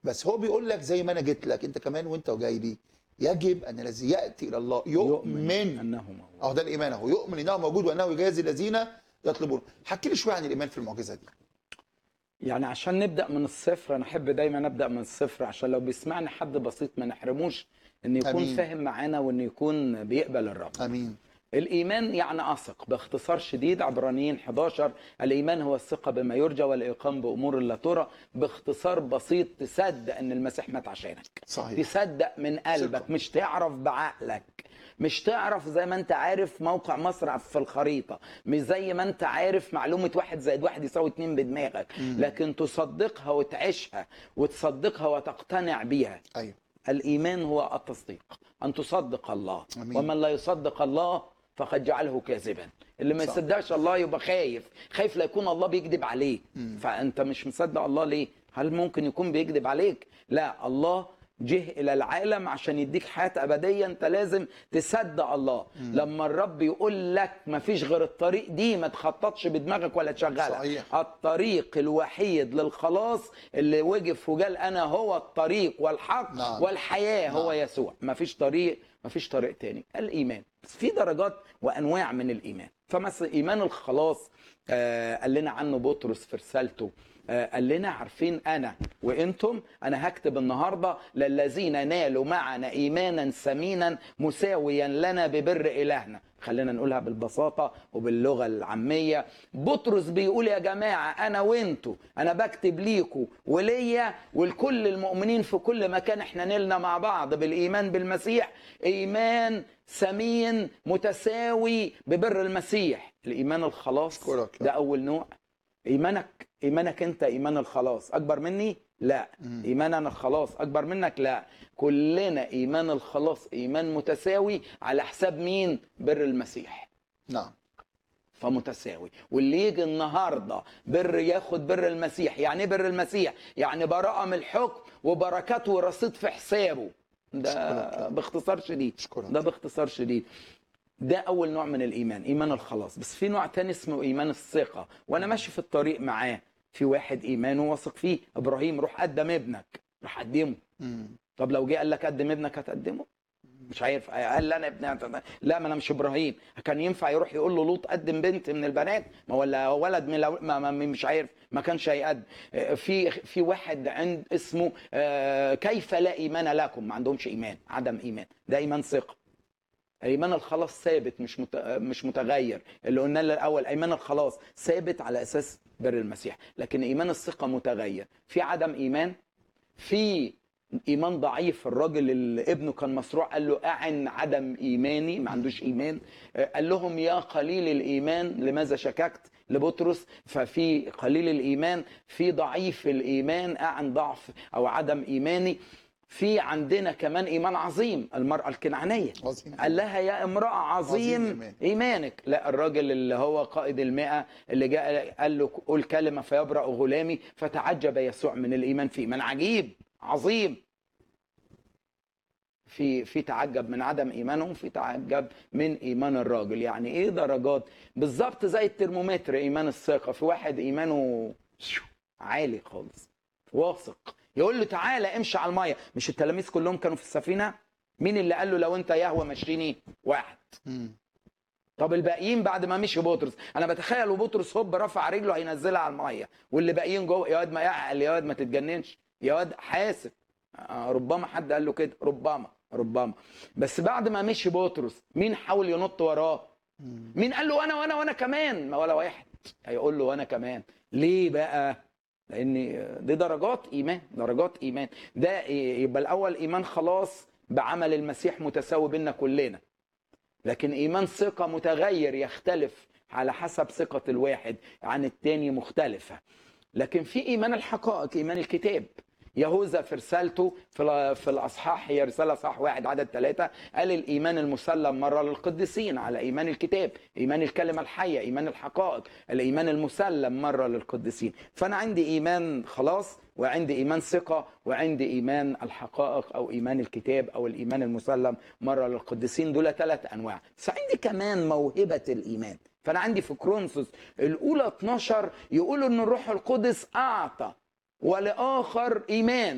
بس هو بيقول لك زي ما انا جيت لك انت كمان وانت وجاي لي يجب ان الذي ياتي الى الله يؤمن انه موجود اهو ده الايمان اهو يؤمن انه موجود وانه يجازي الذين يطلبون حكي لي شويه عن الايمان في المعجزه دي يعني عشان نبدا من الصفر انا احب دايما ابدا من الصفر عشان لو بيسمعني حد بسيط ما نحرموش ان يكون أمين. فاهم معانا وان يكون بيقبل الرب امين الايمان يعني اثق باختصار شديد عبرانيين 11 الايمان هو الثقه بما يرجى والايقان بامور لا ترى باختصار بسيط تصدق ان المسيح مات عشانك صحيح تصدق من قلبك ثقة. مش تعرف بعقلك مش تعرف زي ما انت عارف موقع مصر في الخريطة مش زي ما انت عارف معلومة واحد زائد واحد يساوي اتنين بدماغك لكن تصدقها وتعيشها وتصدقها وتقتنع بيها ايوه الإيمان هو التصديق أن تصدق الله أمين. ومن لا يصدق الله فقد جعله كاذبا اللي ما صح. يصدقش الله يبقى خايف خايف لا يكون الله بيكذب عليه فأنت مش مصدق الله ليه هل ممكن يكون بيكذب عليك لا الله جه الى العالم عشان يديك حياه ابديه انت لازم تصدق الله لما الرب يقول لك ما فيش غير الطريق دي ما تخططش بدماغك ولا تشغلها صحيح. الطريق الوحيد للخلاص اللي وقف وقال انا هو الطريق والحق نعم. والحياه هو نعم. يسوع ما فيش طريق ما فيش طريق تاني الايمان بس في درجات وانواع من الايمان فمثلا ايمان الخلاص آه قال لنا عنه بطرس في رسالته آه قال لنا عارفين انا وانتم انا هكتب النهارده للذين نالوا معنا ايمانا ثمينا مساويا لنا ببر الهنا خلينا نقولها بالبساطه وباللغه العاميه بطرس بيقول يا جماعه انا وانتوا انا بكتب ليكوا وليا ولكل المؤمنين في كل مكان احنا نلنا مع بعض بالايمان بالمسيح ايمان ثمين متساوي ببر المسيح الايمان الخلاص أشكرك. ده اول نوع ايمانك ايمانك انت ايمان الخلاص اكبر مني لا ايمان انا الخلاص اكبر منك لا كلنا ايمان الخلاص ايمان متساوي على حساب مين بر المسيح نعم فمتساوي واللي يجي النهارده بر ياخد بر المسيح يعني ايه بر المسيح يعني براءة من الحكم وبركاته ورصيد في حسابه ده أشكرك. باختصار شديد أشكرك. ده باختصار شديد ده اول نوع من الايمان ايمان الخلاص بس في نوع تاني اسمه ايمان الثقه وانا ماشي في الطريق معاه في واحد ايمانه واثق فيه ابراهيم روح قدم ابنك راح قدمه مم. طب لو جه قال لك قدم ابنك هتقدمه مش عارف قال لي انا ابني لا ما انا مش ابراهيم كان ينفع يروح يقول له لوط قدم بنت من البنات ما ولا ولد من الأول- ما ما مش عارف ما كانش هيقدم آه، في في واحد عند اسمه آه، كيف لا ايمان لكم ما عندهمش ايمان عدم ايمان ده ايمان ثقه ايمان الخلاص ثابت مش مت... مش متغير اللي قلنا له الاول ايمان الخلاص ثابت على اساس بر المسيح لكن ايمان الثقه متغير في عدم ايمان في ايمان ضعيف الراجل اللي ابنه كان مصروع قال له اعن عدم ايماني ما عندوش ايمان آه، قال لهم يا قليل الايمان لماذا شككت لبطرس ففي قليل الايمان في ضعيف الايمان اعن ضعف او عدم ايماني في عندنا كمان ايمان عظيم المراه الكنعانيه عظيم. قال لها يا امراه عظيم, عظيم عظيم إيمان. ايمانك لا الراجل اللي هو قائد المئة اللي جاء قال له قول كلمه فيبرأ غلامي فتعجب يسوع من الايمان في ايمان عجيب عظيم في في تعجب من عدم ايمانهم في تعجب من ايمان الراجل يعني ايه درجات بالظبط زي الترمومتر ايمان الثقه في واحد ايمانه شو عالي خالص واثق يقول له تعالى امشي على الميه مش التلاميذ كلهم كانوا في السفينه مين اللي قال له لو انت يهوى مشيني واحد مم. طب الباقيين بعد ما مشي بطرس انا بتخيل وبطرس هوب رفع رجله هينزلها على الميه واللي باقيين جوه يا واد ما يعقل يا واد ما تتجننش يا واد حاسب آه، ربما حد قال له كده ربما ربما بس بعد ما مشي بطرس مين حاول ينط وراه مين قال له وانا وانا وانا كمان ما ولا واحد هيقول له وانا كمان ليه بقى لان دي درجات ايمان درجات ايمان ده يبقى الاول ايمان خلاص بعمل المسيح متساوي بينا كلنا لكن ايمان ثقه متغير يختلف على حسب ثقه الواحد عن التاني مختلفه لكن في ايمان الحقائق ايمان الكتاب يهوذا في رسالته في ال- في الاصحاح هي رساله صح واحد عدد ثلاثه قال الايمان المسلم مره للقديسين على ايمان الكتاب ايمان الكلمه الحيه ايمان الحقائق الايمان المسلم مره للقديسين فانا عندي ايمان خلاص وعندي ايمان ثقه وعندي ايمان الحقائق او ايمان الكتاب او الايمان المسلم مره للقديسين دول ثلاث انواع بس عندي كمان موهبه الايمان فانا عندي في كرونسوس الاولى 12 يقولوا ان الروح القدس اعطى ولاخر ايمان